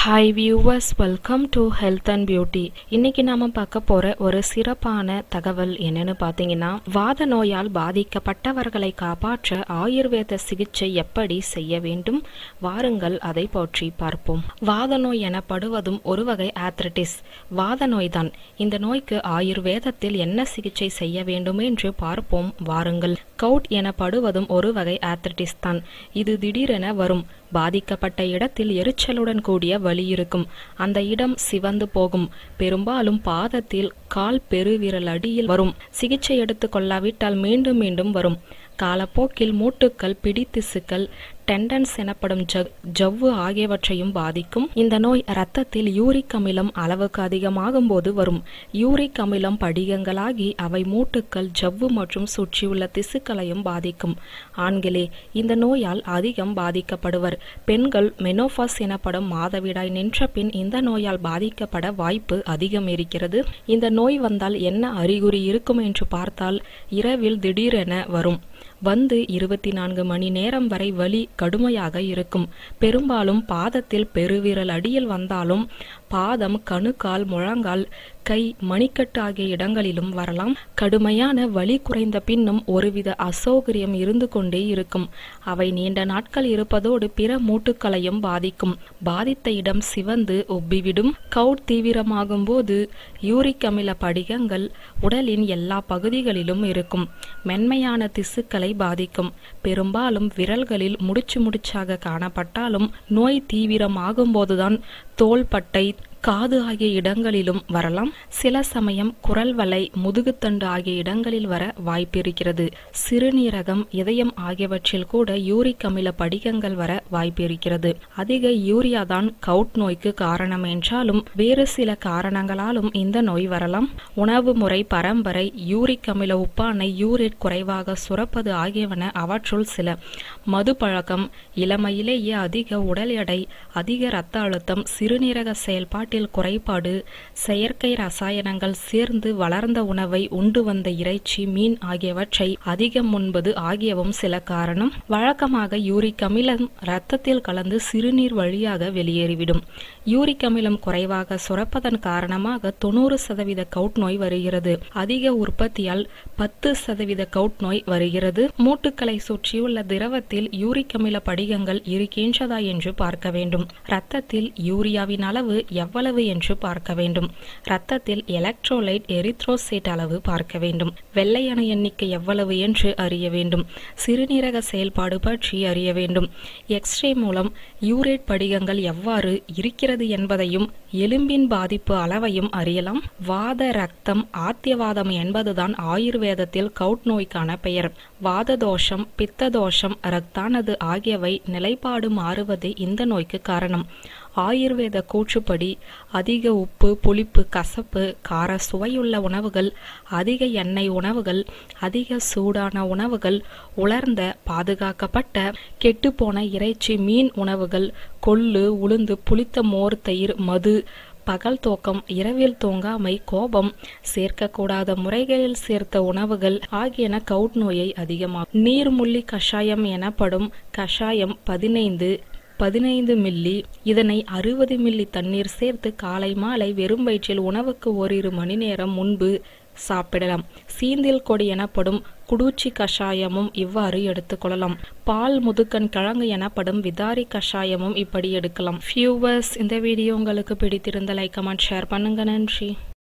hi viewers welcome to health and beauty இன்னைக்கு நாம பார்க்க போற ஒரு சிறப்பான தகவல் என்னன்னு பார்த்தீங்கன்னா வாத நோயால் பாதிக்கப்பட்டவர்களை காப்பாற்ற ஆயுர்வேத சிகிச்சை எப்படி செய்ய வேண்டும் வாருங்கள் அதை பற்றி பார்ப்போம் வாத நோய் எனப்படுவதும் ஒரு வகை ஆத்ரட்டிஸ் வாத நோய்தான் இந்த நோய்க்கு ஆயுர்வேதத்தில் என்ன சிகிச்சை செய்ய வேண்டும் என்று பார்ப்போம் வாருங்கள் கவுட் எனப்படுவதும் ஒரு வகை ஆத்ரட்டிஸ் தான் இது திடீரென வரும் பாதிக்கப்பட்ட இடத்தில் எரிச்சலுடன் கூடிய வலி இருக்கும் அந்த இடம் சிவந்து போகும் பெரும்பாலும் பாதத்தில் கால் பெருவிரல் அடியில் வரும் சிகிச்சை எடுத்துக் கொள்ளாவிட்டால் மீண்டும் மீண்டும் வரும் காலப்போக்கில் மூட்டுக்கள் பிடித்திசுக்கள் டெண்டன்ஸ் எனப்படும் ஜ- ஜவ்வு ஆகியவற்றையும் பாதிக்கும் இந்த நோய் இரத்தத்தில் யூரிக் அமிலம் அளவுக்கு அதிகமாகும் போது வரும் யூரிக் அமிலம் படிகங்களாகி அவை மூட்டுக்கள் ஜவ்வு மற்றும் சுற்றியுள்ள திசுக்களையும் பாதிக்கும் ஆண்களே இந்த நோயால் அதிகம் பாதிக்கப்படுவர் பெண்கள் மெனோபாஸ் எனப்படும் மாதவிடாய் நின்ற பின் இந்த நோயால் பாதிக்கப்பட வாய்ப்பு அதிகம் இருக்கிறது இந்த நோய் வந்தால் என்ன அறிகுறி இருக்கும் என்று பார்த்தால் இரவில் திடீரென வரும் வந்து இருபத்தி நான்கு மணி நேரம் வரை வலி கடுமையாக இருக்கும் பெரும்பாலும் பாதத்தில் பெருவிரல் அடியில் வந்தாலும் பாதம் கணுக்கால் முழங்கால் கை மணிக்கட்டு ஆகிய இடங்களிலும் வரலாம் கடுமையான வலி குறைந்த பின்னும் ஒருவித அசௌகரியம் இருந்து கொண்டே இருக்கும் அவை நீண்ட நாட்கள் இருப்பதோடு பிற மூட்டுக்களையும் பாதிக்கும் பாதித்த இடம் சிவந்து உப்பிவிடும் கவுட் தீவிரமாகும் போது யூரிக் அமில படிகங்கள் உடலின் எல்லா பகுதிகளிலும் இருக்கும் மென்மையான திசுக்களை பாதிக்கும் பெரும்பாலும் விரல்களில் முடிச்சு முடிச்சாக காணப்பட்டாலும் நோய் தீவிரமாகும் போதுதான் தோள்பட்டை காது ஆகிய இடங்களிலும் வரலாம் சில சமயம் குரல் வலை முதுகுத்தண்டு ஆகிய இடங்களில் வர வாய்ப்பிருக்கிறது சிறுநீரகம் இதயம் ஆகியவற்றில் கூட யூரிக் அமில படிகங்கள் வர வாய்ப்பிருக்கிறது அதிக யூரியா தான் கவுட் நோய்க்கு காரணம் என்றாலும் வேறு சில காரணங்களாலும் இந்த நோய் வரலாம் உணவு முறை பரம்பரை யூரிக் அமில உப்பானை யூரிட் குறைவாக சுரப்பது ஆகியவன அவற்றுள் சில மது பழக்கம் இளமையிலேயே அதிக உடல் எடை அதிக இரத்த அழுத்தம் சிறுநீரக செயல்பாட்டில் குறைபாடு செயற்கை ரசாயனங்கள் சேர்ந்து வளர்ந்த உணவை உண்டு வந்த இறைச்சி மீன் ஆகியவற்றை அதிகம் உண்பது ஆகியவும் சில காரணம் வழக்கமாக யூரிக் அமிலம் இரத்தத்தில் கலந்து சிறுநீர் வழியாக வெளியேறிவிடும் யூரிக் அமிலம் குறைவாக சுரப்பதன் காரணமாக தொண்ணூறு சதவீத கவுட் நோய் வருகிறது அதிக உற்பத்தியால் பத்து சதவீத கவுட் நோய் வருகிறது மூட்டுக்களை சுற்றியுள்ள திரவத்தில் யூரிக் அமில படிகங்கள் இருக்கின்றதா என்று பார்க்க வேண்டும் இரத்தத்தில் யூரியாவின் அளவு எவ்வளவு என்று பார்க்க வேண்டும் இரத்தத்தில் எலக்ட்ரோலைட் எரித்ரோசைட் அளவு பார்க்க வேண்டும் வெள்ளை அணு எண்ணிக்கை எவ்வளவு என்று அறிய வேண்டும் சிறுநீரக செயல்பாடு பற்றி அறிய வேண்டும் எக்ஸ்ரே மூலம் யூரேட் படிகங்கள் எவ்வாறு இருக்கிறது என்பதையும் எலும்பின் பாதிப்பு அளவையும் அறியலாம் வாத ரத்தம் ஆத்தியவாதம் என்பதுதான் ஆயுர்வேதத்தில் கவுட் நோய்க்கான பெயர் வாத தோஷம் பித்த தோஷம் இரத்தானது ஆகியவை நிலைப்பாடு மாறுவதே இந்த நோய்க்கு காரணம் ஆயுர்வேத கூற்றுப்படி அதிக உப்பு புளிப்பு கசப்பு கார சுவையுள்ள உணவுகள் அதிக எண்ணெய் உணவுகள் அதிக சூடான உணவுகள் உலர்ந்த பாதுகாக்கப்பட்ட கெட்டுப்போன இறைச்சி மீன் உணவுகள் கொள்ளு உளுந்து புளித்த மோர் தயிர் மது பகல் தூக்கம் இரவில் தூங்காமை கோபம் சேர்க்கக்கூடாத முறைகளில் சேர்த்த உணவுகள் ஆகியன கவுட் நோயை அதிகமாகும் நீர்முள்ளி கஷாயம் எனப்படும் கஷாயம் பதினைந்து பதினைந்து மில்லி இதனை அறுபது மில்லி தண்ணீர் சேர்த்து காலை மாலை வெறும் வயிற்றில் உணவுக்கு ஓரிரு மணி நேரம் முன்பு சாப்பிடலாம் சீந்தில் கொடி எனப்படும் குடூச்சி கஷாயமும் இவ்வாறு எடுத்துக்கொள்ளலாம் பால் முதுக்கன் கிழங்கு எனப்படும் விதாரி கஷாயமும் இப்படி எடுக்கலாம் ஃபியூவர்ஸ் இந்த வீடியோ உங்களுக்கு பிடித்திருந்த லைக் கமெண்ட் ஷேர் பண்ணுங்க நன்றி